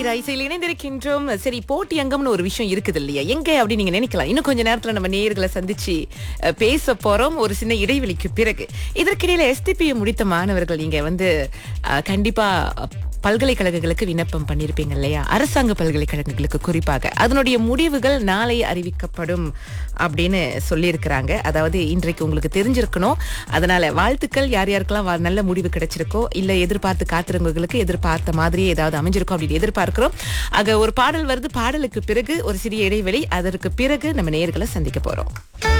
தீரா இசையில் இணைந்திருக்கின்றோம் சரி போட்டி அங்கம்னு ஒரு விஷயம் இருக்குது இல்லையா எங்க அப்படி நீங்க நினைக்கலாம் இன்னும் கொஞ்ச நேரத்துல நம்ம நேயர்களை சந்திச்சு அஹ், பேச போறோம் ஒரு சின்ன இடைவெளிக்கு பிறகு இதற்கிடையில எஸ்டிபியை முடித்த மாணவர்கள் நீங்க வந்து அஹ், கண்டிப்பா அஹ், பல்கலைக்கழகங்களுக்கு விண்ணப்பம் பண்ணியிருப்பீங்க இல்லையா அரசாங்க பல்கலைக்கழகங்களுக்கு குறிப்பாக அதனுடைய முடிவுகள் நாளை அறிவிக்கப்படும் அப்படின்னு சொல்லியிருக்கிறாங்க அதாவது இன்றைக்கு உங்களுக்கு தெரிஞ்சிருக்கணும் அதனால வாழ்த்துக்கள் யார் யாருக்கெல்லாம் வா- நல்ல முடிவு கிடைச்சிருக்கோ இல்ல எதிர்பார்த்து காத்திருந்தவங்களுக்கு எதிர்பார்த்த மாதிரியே ஏதாவது அமைஞ்சிருக்கும் அப்படின்னு எதிர்பார்க்கிறோம் ஆக ஒரு பாடல் வருது பாடலுக்கு பிறகு ஒரு சிறிய இடைவெளி அதற்கு பிறகு நம்ம நேயர்களை சந்திக்க போறோம்